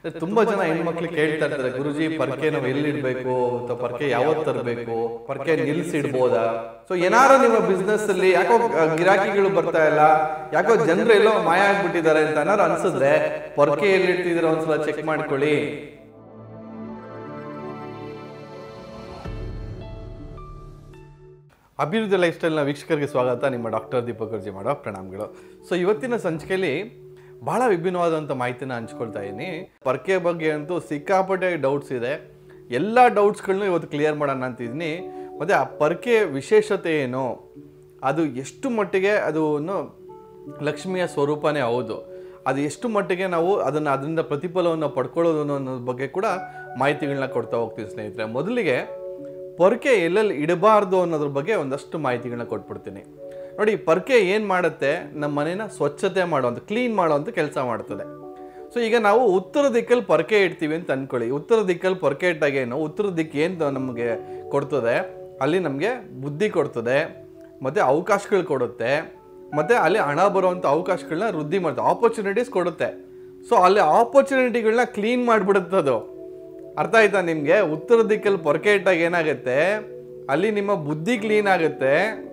ತುಂಬಾ ಜನ ಹೆಣ್ಮಕ್ಳು ಕೇಳ್ತಾ ಇರ್ತಾರೆ ಗುರುಜಿ ಪರ್ಕೆ ನಾವು ಎಲ್ಲಿ ಇಡ್ಬೇಕು ಅಥವಾ ಪರ್ಕೆ ಯಾವತ್ತು ತರಬೇಕು ಪರ್ಕೆ ನಿಲ್ಸಿಡ್ಬೋದಾ ಸೊ ಏನಾರು ನಿಮ್ಮ ಬಿಸ್ನೆಸ್ ಅಲ್ಲಿ ಯಾಕೋ ಆ, ಗಿರಾಕಿಗಳು ಬರ್ತಾ ಇಲ್ಲ ಯಾಕೋ ಜನರು ಎಲ್ಲೋ ಮಾಯ ಆಗ್ಬಿಟ್ಟಿದ್ದಾರೆ ಅಂತ ಏನಾರು ಅನ್ಸಿದ್ರೆ ಪೊರ್ಕೆ ಎಲ್ಲಿ ಇಡ್ತಿದ್ದೀರಾ ಒಂದ್ಸಲ ಚೆಕ್ ಮಾಡ್ಕೊಳ್ಳಿ ಅಭಿವೃದ್ಧಿ ಲೈಫ್ ಸ್ಟೈಲ್ನ ವೀಕ್ಷಕರಿಗೆ ಸ್ವಾಗತ ನಿಮ್ಮ ಡಾಕ್ಟರ್ ದೀಪಕ್ ಗುರ್ಜಿ ಮಾಡೋ ಪ್ರಣಾಮಗಳು ಸೊ ಇವತ್ತಿನ ಸಂಚಿಕೆಯಲ್ಲಿ ಬಹಳ ವಿಭಿನ್ನವಾದಂಥ ಮಾಹಿತಿನ ಹಂಚ್ಕೊಳ್ತಾ ಇದ್ದೀನಿ ಪರ್ಕೆ ಬಗ್ಗೆ ಅಂತೂ ಸಿಕ್ಕಾಪಟ್ಟೆ ಡೌಟ್ಸ್ ಇದೆ ಎಲ್ಲ ಡೌಟ್ಸ್ಗಳನ್ನೂ ಇವತ್ತು ಕ್ಲಿಯರ್ ಮಾಡೋಣ ಅಂತಿದ್ದೀನಿ ಮತ್ತು ಆ ಪರ್ಕೆ ವಿಶೇಷತೆ ಏನು ಅದು ಎಷ್ಟು ಮಟ್ಟಿಗೆ ಅದು ಲಕ್ಷ್ಮಿಯ ಸ್ವರೂಪನೇ ಹೌದು ಅದು ಎಷ್ಟು ಮಟ್ಟಿಗೆ ನಾವು ಅದನ್ನು ಅದರಿಂದ ಪ್ರತಿಫಲವನ್ನು ಪಡ್ಕೊಳ್ಳೋದು ಅನ್ನೋದ್ರ ಬಗ್ಗೆ ಕೂಡ ಮಾಹಿತಿಗಳನ್ನ ಕೊಡ್ತಾ ಹೋಗ್ತೀವಿ ಸ್ನೇಹಿತರೆ ಮೊದಲಿಗೆ ಪೊರ್ಕೆ ಎಲ್ಲೆಲ್ಲಿ ಇಡಬಾರ್ದು ಅನ್ನೋದ್ರ ಬಗ್ಗೆ ಒಂದಷ್ಟು ಮಾಹಿತಿಗಳನ್ನ ಕೊಟ್ಬಿಡ್ತೀನಿ ನೋಡಿ ಪೊರ್ಕೆ ಏನು ಮಾಡುತ್ತೆ ನಮ್ಮ ಮನೇನ ಸ್ವಚ್ಛತೆ ಮಾಡುವಂಥ ಕ್ಲೀನ್ ಮಾಡುವಂಥ ಕೆಲಸ ಮಾಡ್ತದೆ ಸೊ ಈಗ ನಾವು ಉತ್ತರ ದಿಕ್ಕಲ್ಲಿ ಪೊರ್ಕೆ ಇಡ್ತೀವಿ ಅಂತ ಅನ್ಕೊಳ್ಳಿ ಉತ್ತರ ದಿಕ್ಕಲ್ಲಿ ಪೊರ್ಕೆ ಇಟ್ಟಾಗ ಏನು ಉತ್ತರ ದಿಕ್ಕು ಏನು ನಮಗೆ ಕೊಡ್ತದೆ ಅಲ್ಲಿ ನಮಗೆ ಬುದ್ಧಿ ಕೊಡ್ತದೆ ಮತ್ತು ಅವಕಾಶಗಳು ಕೊಡುತ್ತೆ ಮತ್ತು ಅಲ್ಲಿ ಹಣ ಬರುವಂಥ ಅವಕಾಶಗಳನ್ನ ವೃದ್ಧಿ ಮಾಡುತ್ತೆ ಆಪರ್ಚುನಿಟೀಸ್ ಕೊಡುತ್ತೆ ಸೊ ಅಲ್ಲಿ ಆಪರ್ಚುನಿಟಿಗಳನ್ನ ಕ್ಲೀನ್ ಮಾಡಿಬಿಡುತ್ತೆ ಅದು ಅರ್ಥ ಆಯ್ತಾ ನಿಮಗೆ ಉತ್ತರ ದಿಕ್ಕಲ್ಲಿ ಪೊರಕೆ ಇಟ್ಟಾಗ ಏನಾಗುತ್ತೆ ಅಲ್ಲಿ ನಿಮ್ಮ ಬುದ್ಧಿ ಕ್ಲೀನ್ ಆಗುತ್ತೆ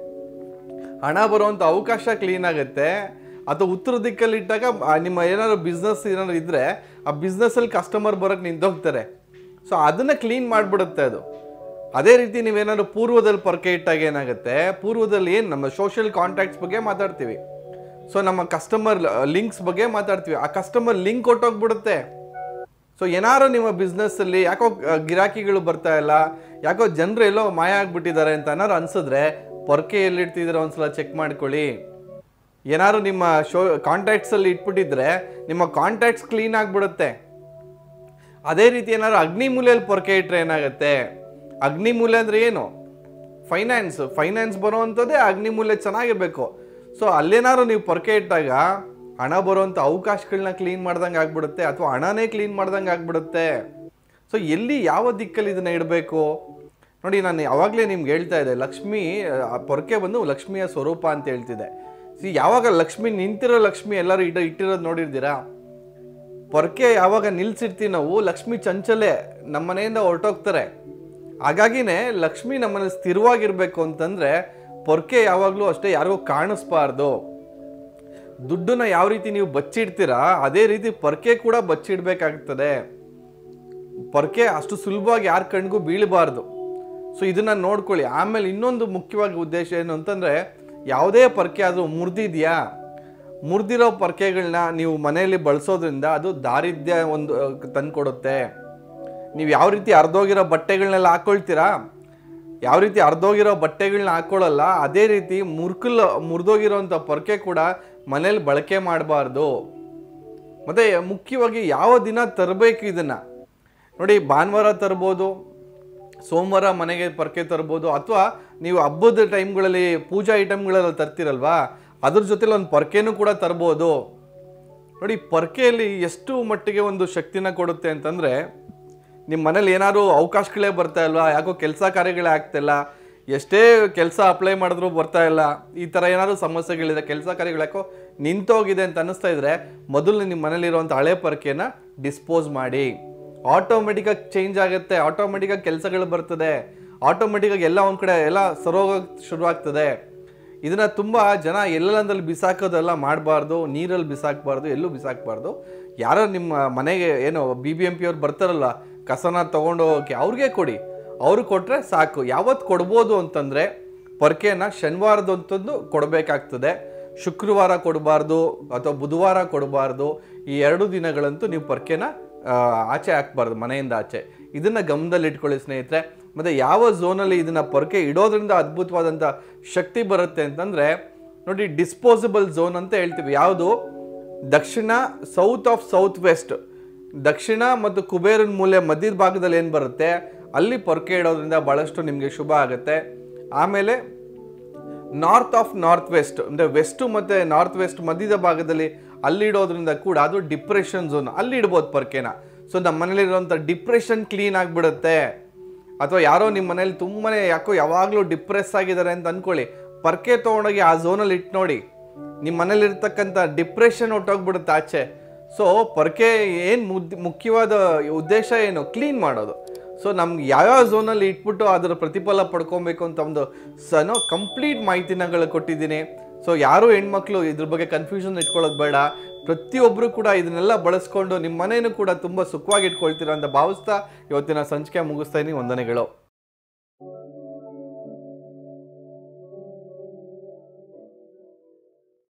ಹಣ ಬರುವಂಥ ಅವಕಾಶ ಕ್ಲೀನ್ ಆಗುತ್ತೆ ಅಥವಾ ಉತ್ತರ ದಿಕ್ಕಲ್ಲಿ ಇಟ್ಟಾಗ ಆ ನಿಮ್ಮ ಏನಾದ್ರು ಬಿಸ್ನೆಸ್ ಏನಾದ್ರು ಇದ್ದರೆ ಆ ಬಿಸ್ನೆಸ್ಸಲ್ಲಿ ಕಸ್ಟಮರ್ ಬರೋಕ್ಕೆ ನಿಂತೋಗ್ತಾರೆ ಸೊ ಅದನ್ನು ಕ್ಲೀನ್ ಮಾಡಿಬಿಡುತ್ತೆ ಅದು ಅದೇ ರೀತಿ ನೀವೇನಾದ್ರು ಪೂರ್ವದಲ್ಲಿ ಪೊರಕೆ ಇಟ್ಟಾಗ ಏನಾಗುತ್ತೆ ಪೂರ್ವದಲ್ಲಿ ಏನು ನಮ್ಮ ಸೋಷಿಯಲ್ ಕಾಂಟ್ಯಾಕ್ಟ್ಸ್ ಬಗ್ಗೆ ಮಾತಾಡ್ತೀವಿ ಸೊ ನಮ್ಮ ಕಸ್ಟಮರ್ ಲಿಂಕ್ಸ್ ಬಗ್ಗೆ ಮಾತಾಡ್ತೀವಿ ಆ ಕಸ್ಟಮರ್ ಲಿಂಕ್ ಕೊಟ್ಟೋಗ್ಬಿಡುತ್ತೆ ಸೊ ಏನಾರು ನಿಮ್ಮ ಬಿಸ್ನೆಸ್ಸಲ್ಲಿ ಯಾಕೋ ಆ, ಗಿರಾಕಿಗಳು ಬರ್ತಾ ಇಲ್ಲ ಯಾಕೋ ಜನರು ಎಲ್ಲೋ ಮಾಯ ಆಗ್ಬಿಟ್ಟಿದ್ದಾರೆ ಅಂತ ಏನಾರು ಅನ್ಸಿದ್ರೆ ಪೊರ್ಕೆ ಎಲ್ಲಿಡ್ತಿದ್ದೀರ ಒಂದ್ಸಲ ಚೆಕ್ ಮಾಡ್ಕೊಳ್ಳಿ ಏನಾರು ನಿಮ್ಮ ಶೋ ಕಾಂಟ್ಯಾಕ್ಟ್ಸಲ್ಲಿ ಇಟ್ಬಿಟ್ಟಿದ್ರೆ ನಿಮ್ಮ ಕಾಂಟ್ಯಾಕ್ಟ್ಸ್ ಕ್ಲೀನ್ ಆಗಿಬಿಡುತ್ತೆ ಅದೇ ರೀತಿ ಏನಾದ್ರು ಅಗ್ನಿಮೂಲೆಯಲ್ಲಿ ಪೊರ್ಕೆ ಇಟ್ರೆ ಏನಾಗುತ್ತೆ ಅಗ್ನಿಮೂಲೆ ಅಂದರೆ ಏನು ಫೈನಾನ್ಸ್ ಫೈನಾನ್ಸ್ ಬರೋವಂಥದ್ದೇ ಅಗ್ನಿಮೂಲೆ ಚೆನ್ನಾಗಿರ್ಬೇಕು ಸೊ ಅಲ್ಲೇನಾದ್ರು ನೀವು ಪೊರ್ಕೆ ಇಟ್ಟಾಗ ಹಣ ಬರುವಂಥ ಅವಕಾಶಗಳನ್ನ ಕ್ಲೀನ್ ಮಾಡ್ದಂಗೆ ಆಗ್ಬಿಡುತ್ತೆ ಅಥವಾ ಹಣನೇ ಕ್ಲೀನ್ ಮಾಡ್ದಂಗೆ ಆಗ್ಬಿಡುತ್ತೆ ಸೊ ಎಲ್ಲಿ ಯಾವ ದಿಕ್ಕಲ್ಲಿ ಇದನ್ನ ಇಡಬೇಕು ನೋಡಿ ನಾನು ಯಾವಾಗಲೇ ನಿಮ್ಗೆ ಹೇಳ್ತಾ ಇದ್ದೆ ಲಕ್ಷ್ಮಿ ಆ ಪೊರ್ಕೆ ಬಂದು ಲಕ್ಷ್ಮಿಯ ಸ್ವರೂಪ ಅಂತ ಹೇಳ್ತಿದ್ದೆ ಸಿ ಯಾವಾಗ ಲಕ್ಷ್ಮಿ ನಿಂತಿರೋ ಲಕ್ಷ್ಮಿ ಎಲ್ಲರೂ ಇಟ್ಟು ಇಟ್ಟಿರೋದು ನೋಡಿರ್ತೀರಾ ಪೊರ್ಕೆ ಯಾವಾಗ ನಿಲ್ಸಿರ್ತೀವಿ ನಾವು ಲಕ್ಷ್ಮಿ ಚಂಚಲೆ ನಮ್ಮ ಮನೆಯಿಂದ ಹೊರಟೋಗ್ತಾರೆ ಹಾಗಾಗಿನೇ ಲಕ್ಷ್ಮಿ ನಮ್ಮಲ್ಲಿ ಸ್ಥಿರವಾಗಿರ್ಬೇಕು ಅಂತಂದ್ರೆ ಪೊರ್ಕೆ ಯಾವಾಗಲೂ ಅಷ್ಟೇ ಯಾರಿಗೂ ಕಾಣಿಸ್ಬಾರ್ದು ದುಡ್ಡನ್ನ ಯಾವ ರೀತಿ ನೀವು ಬಚ್ಚಿಡ್ತೀರಾ ಅದೇ ರೀತಿ ಪೊರ್ಕೆ ಕೂಡ ಬಚ್ಚಿಡ್ಬೇಕಾಗ್ತದೆ ಪೊರ್ಕೆ ಅಷ್ಟು ಸುಲಭವಾಗಿ ಯಾರ ಕಣ್ಗೂ ಬೀಳಬಾರ್ದು ಸೊ ಇದನ್ನ ನೋಡ್ಕೊಳ್ಳಿ ಆಮೇಲೆ ಇನ್ನೊಂದು ಮುಖ್ಯವಾಗಿ ಉದ್ದೇಶ ಏನು ಅಂತಂದ್ರೆ ಯಾವುದೇ ಪೊರ್ಕೆ ಆದರೂ ಮುರಿದಿದೆಯಾ ಮುರಿದಿರೋ ಪೊರ್ಕೆಗಳನ್ನ ನೀವು ಮನೆಯಲ್ಲಿ ಬಳಸೋದ್ರಿಂದ ಅದು ದಾರಿದ್ರ್ಯ ಒಂದು ತಂದ್ಕೊಡುತ್ತೆ ನೀವು ಯಾವ ರೀತಿ ಅರ್ಧೋಗಿರೋ ಬಟ್ಟೆಗಳನ್ನೆಲ್ಲ ಹಾಕೊಳ್ತೀರಾ ಯಾವ ರೀತಿ ಅರ್ಧೋಗಿರೋ ಬಟ್ಟೆಗಳನ್ನ ಹಾಕೊಳ್ಳಲ್ಲ ಅದೇ ರೀತಿ ಮುರ್ಕಲ್ ಮುರಿದೋಗಿರೋಂಥ ಪೊರ್ಕೆ ಕೂಡ ಮನೇಲಿ ಬಳಕೆ ಮಾಡಬಾರ್ದು ಮತ್ತೆ ಮುಖ್ಯವಾಗಿ ಯಾವ ದಿನ ತರಬೇಕು ಇದನ್ನ ನೋಡಿ ಭಾನುವಾರ ತರ್ಬೋದು ಸೋಮವಾರ ಮನೆಗೆ ಪರ್ಕೆ ತರ್ಬೋದು ಅಥವಾ ನೀವು ಹಬ್ಬದ ಟೈಮ್ಗಳಲ್ಲಿ ಪೂಜಾ ಐಟಮ್ಗಳೆಲ್ಲ ತರ್ತಿರಲ್ವಾ ಅದ್ರ ಜೊತೆಲಿ ಒಂದು ಪರ್ಕೆನೂ ಕೂಡ ತರ್ಬೋದು ನೋಡಿ ಪರ್ಕೆಯಲ್ಲಿ ಎಷ್ಟು ಮಟ್ಟಿಗೆ ಒಂದು ಶಕ್ತಿನ ಕೊಡುತ್ತೆ ಅಂತಂದರೆ ನಿಮ್ಮ ಮನೇಲಿ ಏನಾದ್ರು ಅವಕಾಶಗಳೇ ಬರ್ತಾ ಇಲ್ವಾ ಯಾಕೋ ಕೆಲಸ ಕಾರ್ಯಗಳೇ ಆಗ್ತಿಲ್ಲ ಎಷ್ಟೇ ಕೆಲಸ ಅಪ್ಲೈ ಮಾಡಿದ್ರು ಬರ್ತಾ ಇಲ್ಲ ಈ ಥರ ಏನಾದ್ರು ಸಮಸ್ಯೆಗಳಿದೆ ಕೆಲಸ ಕಾರ್ಯಗಳು ಯಾಕೋ ನಿಂತೋಗಿದೆ ಅಂತ ಅನ್ನಿಸ್ತಾ ಇದ್ರೆ ಮೊದಲು ನಿಮ್ಮ ಮನೇಲಿರುವಂಥ ಹಳೆ ಪರ್ಕೆನ ಡಿಸ್ಪೋಸ್ ಮಾಡಿ ಆಟೋಮೆಟಿಕಾಗಿ ಚೇಂಜ್ ಆಗುತ್ತೆ ಆಟೋಮೆಟಿಕಾಗಿ ಕೆಲಸಗಳು ಬರ್ತದೆ ಆಟೋಮೆಟಿಕಾಗಿ ಎಲ್ಲ ಒಂದು ಕಡೆ ಎಲ್ಲ ಸರೋಗೋಕ್ಕೆ ಶುರುವಾಗ್ತದೆ ಇದನ್ನ ತುಂಬ ಜನ ಎಲ್ಲೆಲ್ಲಂದಲ್ಲಿ ಬಿಸಾಕೋದೆಲ್ಲ ಮಾಡಬಾರ್ದು ನೀರಲ್ಲಿ ಬಿಸಾಕಬಾರ್ದು ಎಲ್ಲೂ ಬಿಸಾಕಬಾರ್ದು ಯಾರೋ ನಿಮ್ಮ ಮನೆಗೆ ಏನು ಬಿ ಬಿ ಎಂ ಪಿ ಅವ್ರು ಬರ್ತಾರಲ್ಲ ಕಸನ ತೊಗೊಂಡು ಹೋಗೋಕೆ ಅವ್ರಿಗೆ ಕೊಡಿ ಅವ್ರಿಗೆ ಕೊಟ್ಟರೆ ಸಾಕು ಯಾವತ್ತು ಕೊಡ್ಬೋದು ಅಂತಂದರೆ ಪೊರ್ಕೆನ ಶನಿವಾರದಂತಂದು ಕೊಡಬೇಕಾಗ್ತದೆ ಶುಕ್ರವಾರ ಕೊಡಬಾರ್ದು ಅಥವಾ ಬುಧವಾರ ಕೊಡಬಾರ್ದು ಈ ಎರಡು ದಿನಗಳಂತೂ ನೀವು ಪೊರ್ಕೆನ ಆ, ಆಚೆ ಹಾಕ್ಬಾರ್ದು ಮನೆಯಿಂದ ಆಚೆ ಇದನ್ನ ಗಮನದಲ್ಲಿ ಇಟ್ಕೊಳ್ಳಿ ಸ್ನೇಹಿತರೆ ಮತ್ತೆ ಯಾವ ಝೋನಲ್ಲಿ ಇದನ್ನ ಪೊರಕೆ ಇಡೋದ್ರಿಂದ ಅದ್ಭುತವಾದಂಥ ಶಕ್ತಿ ಬರುತ್ತೆ ಅಂತಂದ್ರೆ ನೋಡಿ ಡಿಸ್ಪೋಸಬಲ್ ಝೋನ್ ಅಂತ ಹೇಳ್ತೀವಿ ಯಾವುದು ದಕ್ಷಿಣ ಸೌತ್ ಆಫ್ ಸೌತ್ ವೆಸ್ಟ್ ದಕ್ಷಿಣ ಮತ್ತು ಕುಬೇರನ ಮೂಲೆ ಮಧ್ಯದ ಭಾಗದಲ್ಲಿ ಏನು ಬರುತ್ತೆ ಅಲ್ಲಿ ಪೊರಕೆ ಇಡೋದ್ರಿಂದ ಬಹಳಷ್ಟು ನಿಮಗೆ ಶುಭ ಆಗುತ್ತೆ ಆಮೇಲೆ ನಾರ್ತ್ ಆಫ್ ನಾರ್ತ್ ವೆಸ್ಟ್ ಅಂದರೆ ವೆಸ್ಟ್ ಮತ್ತು ನಾರ್ತ್ ವೆಸ್ಟ್ ಮಧ್ಯದ ಭಾಗದಲ್ಲಿ ಅಲ್ಲಿ ಇಡೋದ್ರಿಂದ ಕೂಡ ಅದು ಡಿಪ್ರೆಷನ್ ಝೋನ್ ಅಲ್ಲಿ ಇಡ್ಬೋದು ಪರ್ಕೆನ ಸೊ ನಮ್ಮ ಮನೇಲಿರುವಂಥ ಡಿಪ್ರೆಷನ್ ಕ್ಲೀನ್ ಆಗಿಬಿಡುತ್ತೆ ಅಥವಾ ಯಾರೋ ನಿಮ್ಮ ಮನೇಲಿ ತುಂಬಾ ಯಾಕೋ ಯಾವಾಗಲೂ ಡಿಪ್ರೆಸ್ ಆಗಿದ್ದಾರೆ ಅಂತ ಅಂದ್ಕೊಳ್ಳಿ ಪರ್ಕೆ ತೊಗೊಂಡೋಗಿ ಆ ಝೋನಲ್ಲಿ ಇಟ್ಟು ನೋಡಿ ನಿಮ್ಮ ಮನೇಲಿರ್ತಕ್ಕಂಥ ಡಿಪ್ರೆಷನ್ ಹೊಟ್ಟೋಗ್ಬಿಡುತ್ತೆ ಆಚೆ ಸೊ ಪೊರಕೆ ಏನು ಮುದ್ ಮುಖ್ಯವಾದ ಉದ್ದೇಶ ಏನು ಕ್ಲೀನ್ ಮಾಡೋದು ಸೊ ನಮ್ಗೆ ಯಾವ್ಯಾವ ಝೋನಲ್ಲಿ ಇಟ್ಬಿಟ್ಟು ಅದರ ಪ್ರತಿಫಲ ಪಡ್ಕೊಬೇಕು ಅಂತ ಒಂದು ಸನೋ ಕಂಪ್ಲೀಟ್ ಮಾಹಿತಿನಗಳು ಕೊಟ್ಟಿದ್ದೀನಿ ಸೊ ಯಾರು ಹೆಣ್ಮಕ್ಳು ಇದ್ರ ಬಗ್ಗೆ ಕನ್ಫ್ಯೂಷನ್ ಇಟ್ಕೊಳ್ಳೋದು ಬೇಡ ಪ್ರತಿಯೊಬ್ಬರು ಕೂಡ ಇದನ್ನೆಲ್ಲ ಬಳಸ್ಕೊಂಡು ನಿಮ್ಮ ಮನೇನೂ ಕೂಡ ತುಂಬ ಸುಖವಾಗಿ ಇಟ್ಕೊಳ್ತೀರಾ ಅಂತ ಭಾವಿಸ್ತಾ ಇವತ್ತಿನ ಸಂಚಿಕೆ ಮುಗಿಸ್ತಾ ಇದೀನಿ ವಂದನೆಗಳು